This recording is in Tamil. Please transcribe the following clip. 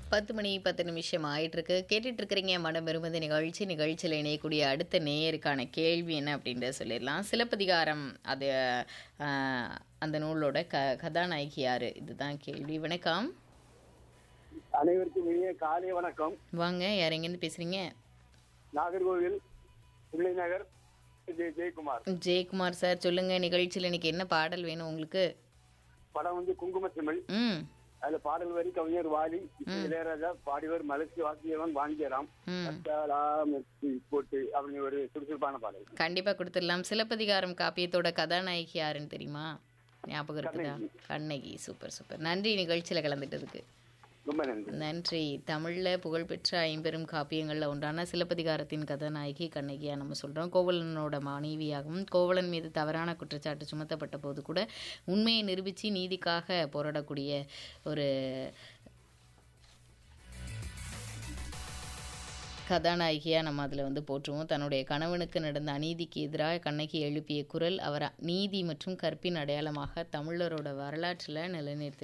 பத்து மணி பத்து நிமிஷம் ஆயிட்டு இருக்கு கேட்டுட்டு இருக்கிறீங்க மனம் விரும்புத நிகழ்ச்சி நிகழ்ச்சியில் இணையக்கூடிய அடுத்த நேயருக்கான கேள்வி என்ன அப்படின்றத சொல்லிடலாம் சிலப்பதிகாரம் அது ஆஹ், அந்த நூலோட க கதாநாயகி யாரு இதுதான் கேள்வி வணக்கம் அனைவருக்கும் இனிய காலை வணக்கம் வாங்க யார் எங்கேருந்து பேசுறீங்க நாகர்கோவில் பிள்ளை நகர் ஜெய ஜெயக்குமார் ஜெயக்குமார் சார் சொல்லுங்க நிகழ்ச்சியில் இன்னைக்கு என்ன பாடல் வேணும் உங்களுக்கு படம் வந்து குங்கும சிமிழ் ம் அதுல பாடல் வரி கவிஞர் வாலி இசை இளையராஜா பாடிவர் மலர்ச்சி வாசியவன் வாங்கியராம் ம் கத்தாலா மெர்சி போட்டு அப்படின்னு ஒரு சுறுசுறுப்பான பாடல் கண்டிப்பா கொடுத்துடலாம் சிலப்பதிகாரம் காப்பியத்தோட கதாநாயகி யாருன்னு தெரியுமா ஞாபகம் இருக்குதா கண்ணகி சூப்பர் சூப்பர் நன்றி நிகழ்ச்சியில் கலந்துட்டதுக்கு ரொம்ப நன்றி நன்றி தமிழ்ல புகழ்பெற்ற ஐம்பெரும் காப்பியங்கள்ல ஒன்றான சிலப்பதிகாரத்தின் கதாநாயகி கண்ணகியா நம்ம சொல்றோம் கோவலனோட மனைவியாகவும் கோவலன் மீது தவறான குற்றச்சாட்டு சுமத்தப்பட்ட போது கூட உண்மையை நிரூபித்து நீதிக்காக போராடக்கூடிய ஒரு கதாநாயகியா நம்ம அதில் வந்து போற்றுவோம் தன்னுடைய கணவனுக்கு நடந்த அநீதிக்கு எதிராக கண்ணகி எழுப்பிய குரல் அவர் நீதி மற்றும் கற்பின் அடையாளமாக தமிழரோட வரலாற்றில் நிலைநிறுத்தி